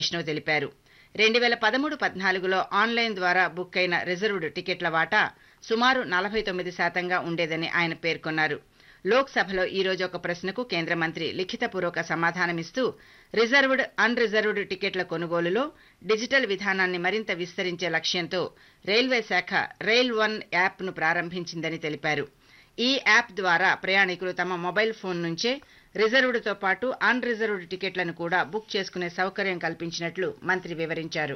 విష్ణు తెలిపారు రెండు వేల పదమూడు పద్నాలుగులో ఆన్లైన్ ద్వారా బుక్ అయిన రిజర్వ్డ్ టికెట్ల వాటా సుమారు నలభై తొమ్మిది శాతంగా ఉండేదని ఆయన పేర్కొన్నారు లోక్సభలో ఈ రోజు ఒక ప్రశ్నకు కేంద్ర మంత్రి లిఖితపూర్వక సమాధానమిస్తూ రిజర్వ్డ్ అన్ రిజర్వ్డ్ టికెట్ల కొనుగోలులో డిజిటల్ విధానాన్ని మరింత విస్తరించే లక్ష్యంతో రైల్వే శాఖ రైల్ వన్ యాప్ను ప్రారంభించిందని తెలిపారు ఈ యాప్ ద్వారా ప్రయాణికులు తమ మొబైల్ ఫోన్ నుంచే రిజర్వ్డ్తో పాటు అన్ రిజర్వ్డ్ టికెట్లను కూడా బుక్ చేసుకునే సౌకర్యం కల్పించినట్లు మంత్రి వివరించారు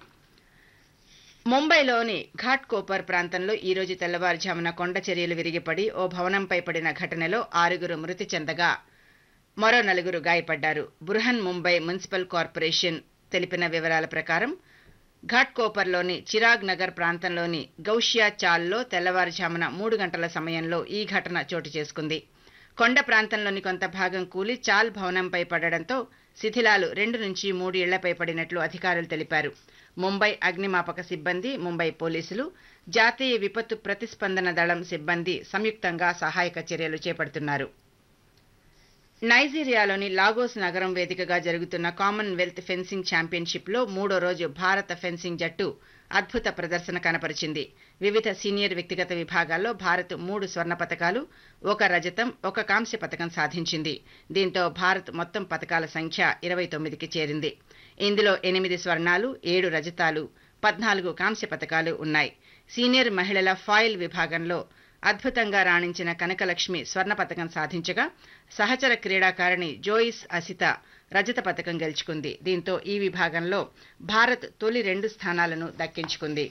ముంబైలోని ఘాట్ కోపర్ ప్రాంతంలో ఈ రోజు తెల్లవారుజామున కొండ చర్యలు విరిగిపడి ఓ భవనంపై పడిన ఘటనలో ఆరుగురు మృతి చెందగా మరో నలుగురు గాయపడ్డారు బృహన్ ముంబై మున్సిపల్ కార్పొరేషన్ తెలిపిన వివరాల ప్రకారం ఘాట్ కోపర్లోని చిరాగ్ నగర్ ప్రాంతంలోని గౌషియా చాల్లో తెల్లవారుజామున మూడు గంటల సమయంలో ఈ ఘటన చోటు చేసుకుంది కొండ ప్రాంతంలోని కొంత భాగం కూలి చాల్ భవనంపై పడడంతో శిథిలాలు రెండు నుంచి మూడు ఇళ్లపై పడినట్లు అధికారులు తెలిపారు ముంబై అగ్నిమాపక సిబ్బంది ముంబై పోలీసులు జాతీయ విపత్తు ప్రతిస్పందన దళం సిబ్బంది సంయుక్తంగా సహాయక చర్యలు చేపడుతున్నారు నైజీరియాలోని లాగోస్ నగరం వేదికగా జరుగుతున్న కామన్వెల్త్ ఫెన్సింగ్ ఛాంపియన్షిప్లో మూడో రోజు భారత ఫెన్సింగ్ జట్టు అద్భుత ప్రదర్శన కనపరిచింది వివిధ సీనియర్ వ్యక్తిగత విభాగాల్లో భారత్ మూడు స్వర్ణ పతకాలు ఒక రజతం ఒక కాంస్య పతకం సాధించింది దీంతో భారత్ మొత్తం పతకాల సంఖ్య ఇరవై తొమ్మిదికి చేరింది ఇందులో ఎనిమిది స్వర్ణాలు ఏడు రజతాలు పద్నాలుగు కాంస్య పతకాలు ఉన్నాయి సీనియర్ మహిళల ఫాయిల్ విభాగంలో అద్భుతంగా రాణించిన కనకలక్ష్మి స్వర్ణ పతకం సాధించగా సహచర క్రీడాకారిణి జోయిస్ అసిత రజత పతకం గెలుచుకుంది దీంతో ఈ విభాగంలో భారత్ తొలి రెండు స్థానాలను దక్కించుకుంది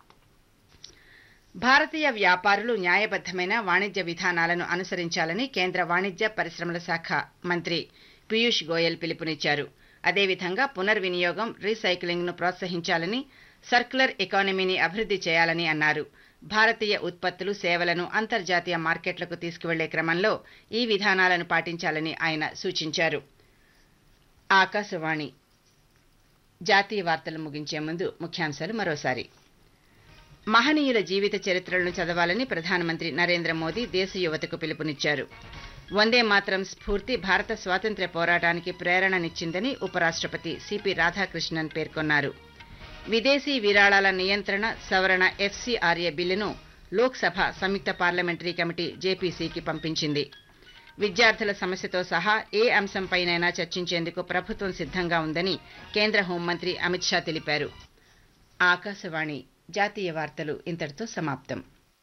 భారతీయ వ్యాపారులు న్యాయబద్దమైన వాణిజ్య విధానాలను అనుసరించాలని కేంద్ర వాణిజ్య పరిశ్రమల శాఖ మంత్రి పీయూష్ గోయల్ పిలుపునిచ్చారు అదేవిధంగా పునర్వినియోగం రీసైక్లింగ్ను ప్రోత్సహించాలని సర్క్యులర్ ఎకానమీని అభివృద్ధి చేయాలని అన్నారు భారతీయ ఉత్పత్తులు సేవలను అంతర్జాతీయ మార్కెట్లకు తీసుకువెళ్లే క్రమంలో ఈ విధానాలను పాటించాలని ఆయన సూచించారు ఆకాశవాణి జాతీయ వార్తలు ముగించే ముందు ముఖ్యాంశాలు మరోసారి మహనీయుల జీవిత చరిత్రలను చదవాలని ప్రధానమంత్రి నరేంద్ర మోదీ దేశ యువతకు పిలుపునిచ్చారు వందే మాత్రం స్ఫూర్తి భారత స్వాతంత్ర్య పోరాటానికి ప్రేరణనిచ్చిందని ఉపరాష్ట్రపతి సిపి రాధాకృష్ణన్ పేర్కొన్నారు విదేశీ విరాళాల నియంత్రణ సవరణ ఎఫ్సీఆర్ఏ బిల్లును లోక్సభ సంయుక్త పార్లమెంటరీ కమిటీ జేపీసీకి పంపించింది విద్యార్థుల సమస్యతో సహా ఏ అంశంపైనైనా చర్చించేందుకు ప్రభుత్వం సిద్ధంగా ఉందని కేంద్ర హోంమంత్రి అమిత్ షా తెలిపారు ఆకాశవాణి జాతీయ వార్తలు ఇంతటితో సమాప్తం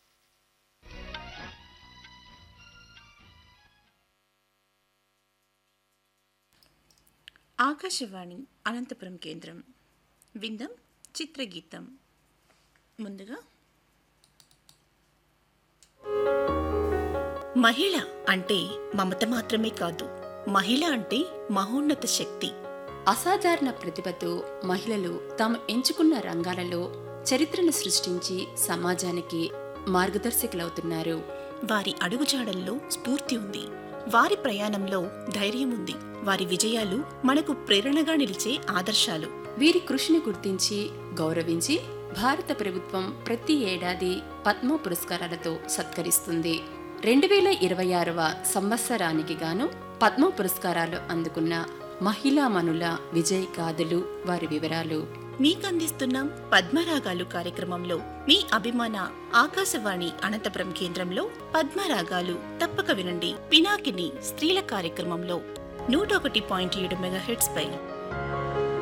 ఆకాశవాణి అనంతపురం కేంద్రం విందం చిత్రగీతం ముందుగా మహిళ అంటే మమత మాత్రమే కాదు మహిళ అంటే మహోన్నత శక్తి అసాధారణ ప్రతిభతో మహిళలు తాము ఎంచుకున్న రంగాలలో చరిత్రను సృష్టించి సమాజానికి మార్గదర్శకులవుతున్నారు వారి అడుగుజాడల్లో స్ఫూర్తి ఉంది వారి ప్రయాణంలో ధైర్యం ఉంది వారి విజయాలు మనకు ప్రేరణగా నిలిచే ఆదర్శాలు వీరి కృషిని గుర్తించి గౌరవించి భారత ప్రభుత్వం ప్రతి ఏడాది పద్మ పురస్కారాలతో సత్కరిస్తుంది రెండు వేల ఇరవై ఆరవ సంవత్సరానికి గాను పద్మ పురస్కారాలు అందుకున్న మహిళామణుల విజయ్ గాథలు వారి వివరాలు మీకు అందిస్తున్నాం పద్మరాగాలు కార్యక్రమంలో మీ అభిమాన ఆకాశవాణి అనంతపురం కేంద్రంలో పద్మరాగాలు తప్పక వినండి పినాకిని స్త్రీల కార్యక్రమంలో నూట ఒకటి పాయింట్ ఏడు మెగాహెట్స్ పై